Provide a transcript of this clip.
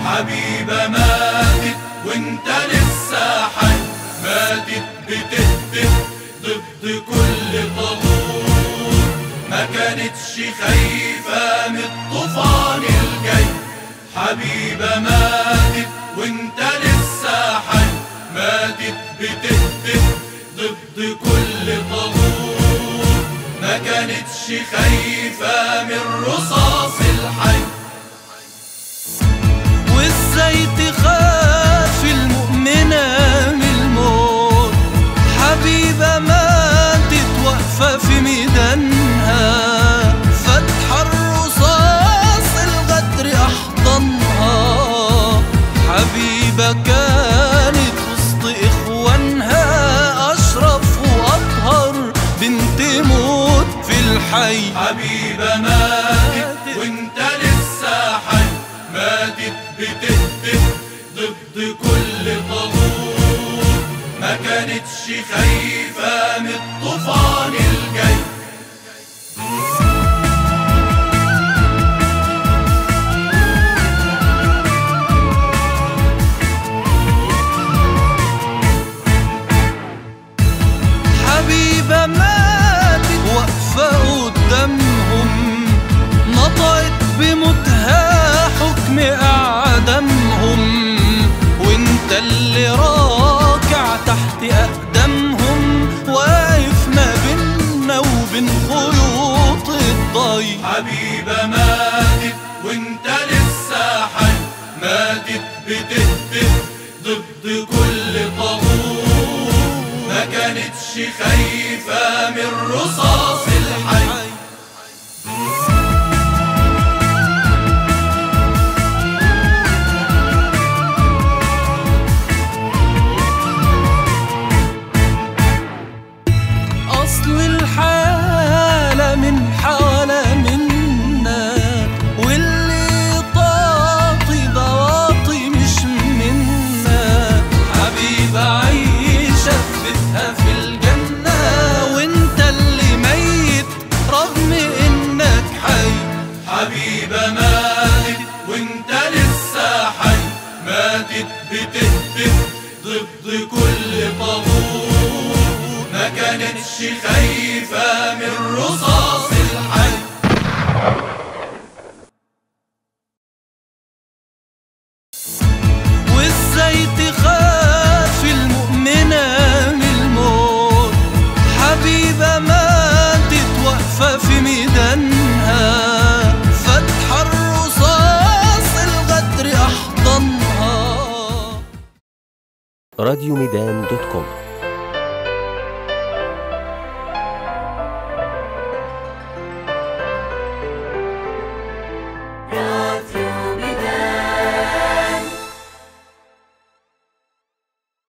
حبيبة ماتت وانت لسه حي ماتت بتهتف ضد كل طابور ما كانتش خايفة من الطوفان الجاي حبيبة ماتت وانت لسه حي ماتت بتهتف ضد كل طابور ما كانتش خايفة من رصاص الحي وازاي تخاف المؤمنة من الموت حبيبة ماتت واقفة في ميدانها فتح الرصاص الغدر أحضنها حبيبة كانت وسط إخوانها أشرف وأطهر بنت موت في الحي حبيبة ماتت وانت لسه حي ماتت بتهتف ضد كل طابور ما كانتش خايفة من الطوفان الجاي حبيبة ماتت واقفة قدامهم نطقت بموتها حكم أعدامهم وانت اللي راكع تحت أقدامهم واقف ما بينا وبين خيوط الضي حبيبة ماتت وانت لسه حي ماتت بتهتف ضد كل طابور ما كانتش خايفة من رصاص الحي أصل الحالة من حالة منا واللي طاطي ده واطي مش منا حبيبة عايشة في بيتها في الجنة وانت اللي ميت رغم انك حي حبيبة ماتت وانت لسه حي ماتت بتهتف ضد كل طابور ما كانتش خايفة من رصاص الحي وازاي تخاف المؤمنة من الموت حبيبة ماتت واقفة في ميدانها فتح الرصاص الغدر أحضنها راديو ميدان دوت كوم